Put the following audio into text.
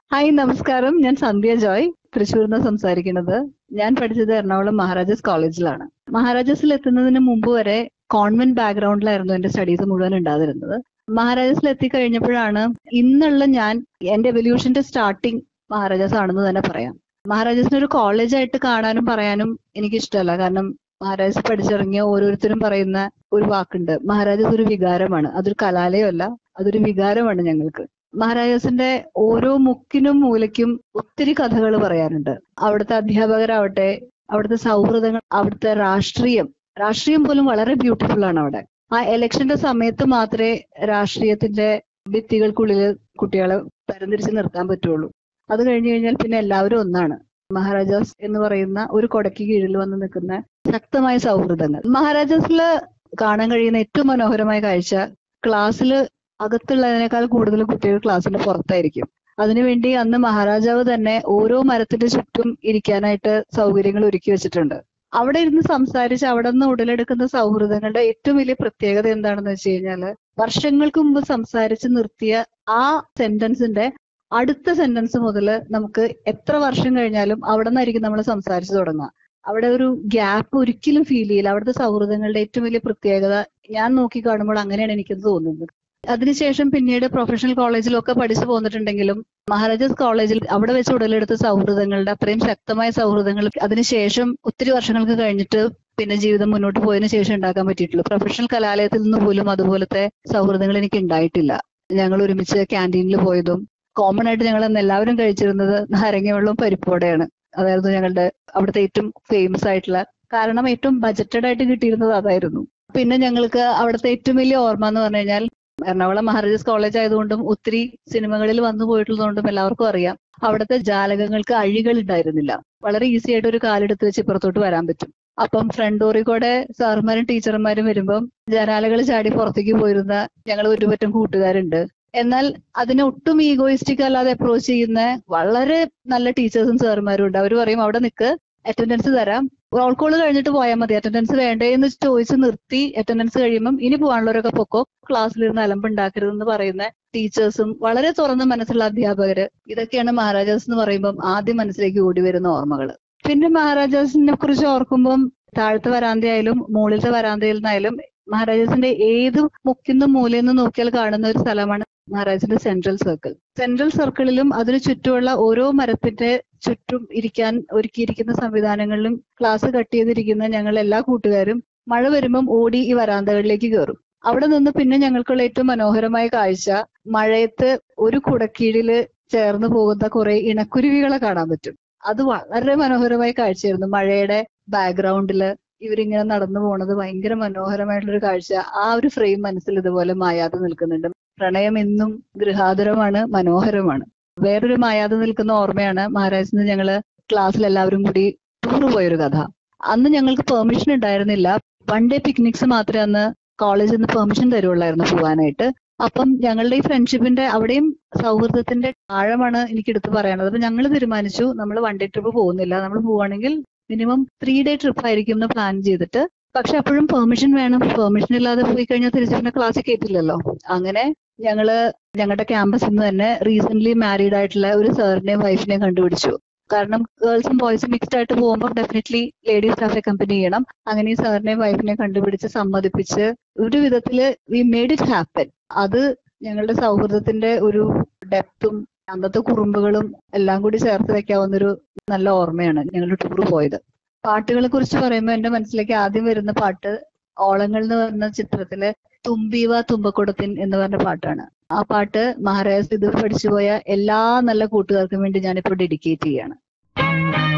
hi നമസ്കാരം ഞാൻ സന്ധ്യ ജോയ് തൃശ്ശൂരിൽ നിന്ന് സംസാരിക്കുന്നത് ഞാൻ പഠിച്ചത് എറണാകുളം മഹാരാജാസ് കോളേജിലാണ് മഹാരാജാസിൽ എത്തുന്നതിന് മുമ്പ് വരെ കോൺവെന്റ് ബാക്ക്ഗ്രൗണ്ടിലായിരുന്നു എന്റെ സ്റ്റഡീസ് മുഴുവൻ ഉണ്ടായിരുന്നത് മഹാരാജാസിൽ എത്തിക്കഴിഞ്ഞപ്പോഴാണ് ഇന്നുള്ള ഞാൻ എന്റെ എവല്യൂഷന്റെ സ്റ്റാർട്ടിങ് മഹാരാജാസ് ആണെന്ന് തന്നെ പറയാം മഹാരാജാസിനെ ഒരു കോളേജായിട്ട് കാണാനും പറയാനും എനിക്ക് ഇഷ്ടമല്ല കാരണം മഹാരാജാസ് പഠിച്ചിറങ്ങിയ ഓരോരുത്തരും പറയുന്ന ഒരു വാക്കുണ്ട് മഹാരാജാസ് ഒരു വികാരമാണ് അതൊരു കലാലയമല്ല അതൊരു വികാരമാണ് ഞങ്ങൾക്ക് മഹാരാജാസിന്റെ ഓരോ മുക്കിനും മൂലയ്ക്കും ഒത്തിരി കഥകൾ പറയാനുണ്ട് അവിടുത്തെ അധ്യാപകരാവട്ടെ അവിടുത്തെ സൗഹൃദങ്ങൾ അവിടുത്തെ രാഷ്ട്രീയം രാഷ്ട്രീയം പോലും വളരെ ബ്യൂട്ടിഫുൾ ആണ് അവിടെ ആ എലക്ഷന്റെ സമയത്ത് മാത്രമേ രാഷ്ട്രീയത്തിന്റെ ഭിത്തികൾക്കുള്ളിൽ കുട്ടികളെ തരംതിരിച്ച് നിർത്താൻ പറ്റുള്ളൂ അത് കഴിഞ്ഞു കഴിഞ്ഞാൽ പിന്നെ എല്ലാവരും ഒന്നാണ് മഹാരാജാസ് എന്ന് പറയുന്ന ഒരു കൊടയ്ക്ക് കീഴിൽ വന്ന് നിൽക്കുന്ന ശക്തമായ സൗഹൃദങ്ങൾ മഹാരാജാസിൽ കാണാൻ കഴിയുന്ന ഏറ്റവും മനോഹരമായ കാഴ്ച ക്ലാസ്സിൽ അകത്തുള്ളതിനേക്കാൾ കൂടുതൽ കുട്ടികൾ ക്ലാസ്സിന്റെ പുറത്തായിരിക്കും അതിനുവേണ്ടി അന്ന് മഹാരാജാവ് തന്നെ ഓരോ മരത്തിന്റെ ചുറ്റും ഇരിക്കാനായിട്ട് സൗകര്യങ്ങൾ ഒരുക്കി വെച്ചിട്ടുണ്ട് അവിടെ ഇരുന്ന് സംസാരിച്ച് അവിടെ നിന്ന് ഉടലെടുക്കുന്ന സൗഹൃദങ്ങളുടെ ഏറ്റവും വലിയ പ്രത്യേകത എന്താണെന്ന് വെച്ച് കഴിഞ്ഞാല് വർഷങ്ങൾക്ക് മുമ്പ് സംസാരിച്ച് നിർത്തിയ ആ സെന്റൻസിന്റെ അടുത്ത സെന്റൻസ് മുതൽ നമുക്ക് എത്ര വർഷം കഴിഞ്ഞാലും അവിടെ നിന്നായിരിക്കും നമ്മൾ സംസാരിച്ചു തുടങ്ങുക അവിടെ ഒരു ഗ്യാപ്പ് ഒരിക്കലും ഫീൽ ചെയ്യില്ല അവിടുത്തെ സൗഹൃദങ്ങളുടെ ഏറ്റവും വലിയ പ്രത്യേകത ഞാൻ നോക്കി കാണുമ്പോൾ അങ്ങനെയാണ് എനിക്കത് തോന്നുന്നത് അതിനുശേഷം പിന്നീട് പ്രൊഫഷണൽ കോളേജിലൊക്കെ പഠിച്ചു പോന്നിട്ടുണ്ടെങ്കിലും മഹാരാജാസ് കോളേജിൽ അവിടെ വെച്ച് ഉടലെടുത്ത സൗഹൃദങ്ങളുടെ അത്രയും ശക്തമായ സൗഹൃദങ്ങൾ അതിനുശേഷം ഒത്തിരി വർഷങ്ങൾക്ക് കഴിഞ്ഞിട്ട് പിന്നെ ജീവിതം മുന്നോട്ട് പോയതിനു ശേഷം ഉണ്ടാക്കാൻ പറ്റിയിട്ടുള്ളൂ പ്രൊഫഷണൽ കലാലയത്തിൽ നിന്ന് പോലും അതുപോലത്തെ സൗഹൃദങ്ങൾ എനിക്ക് ഉണ്ടായിട്ടില്ല ഞങ്ങൾ ഒരുമിച്ച് ക്യാൻറ്റീനിൽ പോയതും കോമൺ ആയിട്ട് ഞങ്ങൾ അന്ന് എല്ലാവരും കഴിച്ചിരുന്നത് നാരങ്ങ വെള്ളവും പരിപ്പോടെയാണ് അതായിരുന്നു ഞങ്ങളുടെ അവിടുത്തെ ഏറ്റവും ഫേമസ് ആയിട്ടുള്ള കാരണം ഏറ്റവും ബജറ്റഡ് ആയിട്ട് കിട്ടിയിരുന്നത് അതായിരുന്നു പിന്നെ ഞങ്ങൾക്ക് അവിടുത്തെ ഏറ്റവും വലിയ ഓർമ്മ എന്ന് പറഞ്ഞു കഴിഞ്ഞാൽ എറണാകുളം മഹാരാജാസ് കോളേജ് ആയതുകൊണ്ടും ഒത്തിരി സിനിമകളിൽ വന്നു പോയിട്ടുള്ളതുകൊണ്ടും എല്ലാവർക്കും അറിയാം അവിടുത്തെ ജാലകങ്ങൾക്ക് അഴികൾ ഉണ്ടായിരുന്നില്ല വളരെ ഈസി ആയിട്ട് ഒരു കാലെടുത്ത് വെച്ച് ഇപ്പുറത്തോട്ട് വരാൻ പറ്റും അപ്പം ഫ്രണ്ട് ഡോറിൽ കൂടെ സാറുമാരും ടീച്ചർമാരും വരുമ്പം ജനാലകൾ ചാടി പുറത്തേക്ക് പോയിരുന്ന ഞങ്ങൾ ഒരുപറ്റം കൂട്ടുകാരുണ്ട് എന്നാൽ അതിനെ ഒട്ടും ഈഗോയിസ്റ്റിക് അല്ലാതെ അപ്രോച്ച് ചെയ്യുന്ന വളരെ നല്ല ടീച്ചേഴ്സും സാറുമാരും ഉണ്ട് അവർ പറയും അവിടെ നിൽക്ക് അറ്റൻഡൻസ് തരാം റോൾ കോൾ കഴിഞ്ഞിട്ട് പോയാൽ മതി അറ്റൻഡൻസ് വേണ്ടേ എന്ന് ചോദിച്ച് നിർത്തി അറ്റൻഡൻസ് കഴിയുമ്പം ഇനി പോകാനുള്ളവരൊക്കെ പൊക്കോ ക്ലാസ്സിലിരുന്ന് അലമ്പുണ്ടാക്കരുതെന്ന് പറയുന്ന ടീച്ചേഴ്സും വളരെ തുറന്ന മനസ്സുള്ള അധ്യാപകര് ഇതൊക്കെയാണ് മഹാരാജാസ് എന്ന് പറയുമ്പം ആദ്യം മനസ്സിലേക്ക് ഓടി വരുന്ന ഓർമ്മകൾ പിന്നെ മഹാരാജാസിനെ കുറിച്ച് ഓർക്കുമ്പം താഴത്തെ വരാന്തയായാലും മുകളിലത്തെ വരാന്തയിൽ നിന്നായാലും മഹാരാജാസിന്റെ ഏത് മുക്കിന്ന് മൂലയെന്ന് നോക്കിയാൽ കാണുന്ന ഒരു സ്ഥലമാണ് മഹാരാജന്റെ സെൻട്രൽ സർക്കിൾ സെൻട്രൽ സർക്കിളിലും അതിനു ചുറ്റുമുള്ള ഓരോ മരത്തിന്റെ ചുറ്റും ഇരിക്കാൻ ഒരുക്കിയിരിക്കുന്ന സംവിധാനങ്ങളിലും ക്ലാസ് കട്ട് ചെയ്തിരിക്കുന്ന ഞങ്ങൾ എല്ലാ കൂട്ടുകാരും മഴ വരുമ്പം ഓടി ഈ വരാന്തകളിലേക്ക് കയറും അവിടെ നിന്ന് പിന്നെ ഞങ്ങൾക്കുള്ള ഏറ്റവും മനോഹരമായ കാഴ്ച മഴയത്ത് ഒരു കുടക്കീഴില് ചേർന്ന് പോകുന്ന കുറെ ഇണക്കുരുവികളെ കാണാൻ പറ്റും അത് വളരെ മനോഹരമായ കാഴ്ചയായിരുന്നു മഴയുടെ ബാക്ക്ഗ്രൗണ്ടില് ഇവരിങ്ങനെ നടന്നു പോണത് ഭയങ്കര മനോഹരമായിട്ടുള്ളൊരു കാഴ്ച ആ ഒരു ഫ്രെയിം മനസ്സിൽ ഇതുപോലെ മായാതെ നിൽക്കുന്നുണ്ട് പ്രണയം എന്നും ഗൃഹാതുരമാണ് മനോഹരമാണ് വേറൊരു മായാതെ നിൽക്കുന്ന ഓർമ്മയാണ് മഹാരാജിന് ഞങ്ങള് ക്ലാസ്സിൽ എല്ലാവരും കൂടി ടൂർ പോയൊരു കഥ അന്ന് ഞങ്ങൾക്ക് പെർമിഷൻ ഉണ്ടായിരുന്നില്ല വൺ ഡേ പിക്നിക്സ് മാത്രമേ അന്ന് കോളേജിൽ നിന്ന് പെർമിഷൻ തരുള്ളായിരുന്നു പോകാനായിട്ട് അപ്പം ഞങ്ങളുടെ ഈ ഫ്രണ്ട്ഷിപ്പിന്റെ അവിടെയും സൗഹൃദത്തിന്റെ ആഴമാണ് എനിക്ക് എടുത്തു പറയാനുള്ളത് അപ്പൊ ഞങ്ങൾ തീരുമാനിച്ചു നമ്മൾ വൺ ഡേ ട്രിപ്പ് പോകുന്നില്ല നമ്മൾ പോവുകയാണെങ്കിൽ മിനിമം ത്രീ ഡേ ട്രിപ്പ് ആയിരിക്കും എന്ന് പ്ലാൻ ചെയ്തിട്ട് പക്ഷെ അപ്പോഴും പെർമിഷൻ വേണം പെർമിഷൻ ഇല്ലാതെ പോയി കഴിഞ്ഞാൽ തിരിച്ചു പിന്നെ ക്ലാസ്സിൽ കയറ്റില്ലല്ലോ അങ്ങനെ ഞങ്ങള് ഞങ്ങളുടെ ക്യാമ്പസിൽ നിന്ന് തന്നെ റീസെന്റ് മാരീഡ് ആയിട്ടുള്ള ഒരു സാറിനെയും വൈഫിനെയും കണ്ടുപിടിച്ചു കാരണം ഗേൾസും ബോയ്സും മിക്സ്ഡ് ആയിട്ട് പോകുമ്പോൾ ഡെഫിനറ്റ്ലി ലേഡീസ് സ്റ്റാഫെ കമ്പനി ചെയ്യണം അങ്ങനെ ഈ സാറിനെയും വൈഫിനെയും കണ്ടുപിടിച്ച് സമ്മതിപ്പിച്ച് ഒരു വിധത്തില് വി മേഡ് ഇറ്റ് ഹാപ്പൻ അത് ഞങ്ങളുടെ സൗഹൃദത്തിന്റെ ഒരു ഡെപ്തും അന്നത്തെ കുറുമ്പുകളും എല്ലാം കൂടി ചേർത്ത് വെക്കാവുന്ന ഒരു നല്ല ഓർമ്മയാണ് ഞങ്ങൾ ടൂർ പോയത് പാട്ടുകളെ കുറിച്ച് പറയുമ്പോൾ എന്റെ മനസ്സിലേക്ക് ആദ്യം വരുന്ന പാട്ട് ഓളങ്ങൾ എന്ന് പറഞ്ഞ ചിത്രത്തിലെ തുമ്പീവ തുമ്പക്കുടത്തിൻ എന്ന് പറഞ്ഞ പാട്ടാണ് ആ പാട്ട് മഹാരാജ് ഇത് പഠിച്ചുപോയ എല്ലാ നല്ല കൂട്ടുകാർക്കും വേണ്ടി ഞാനിപ്പോൾ ഡെഡിക്കേറ്റ് ചെയ്യാണ്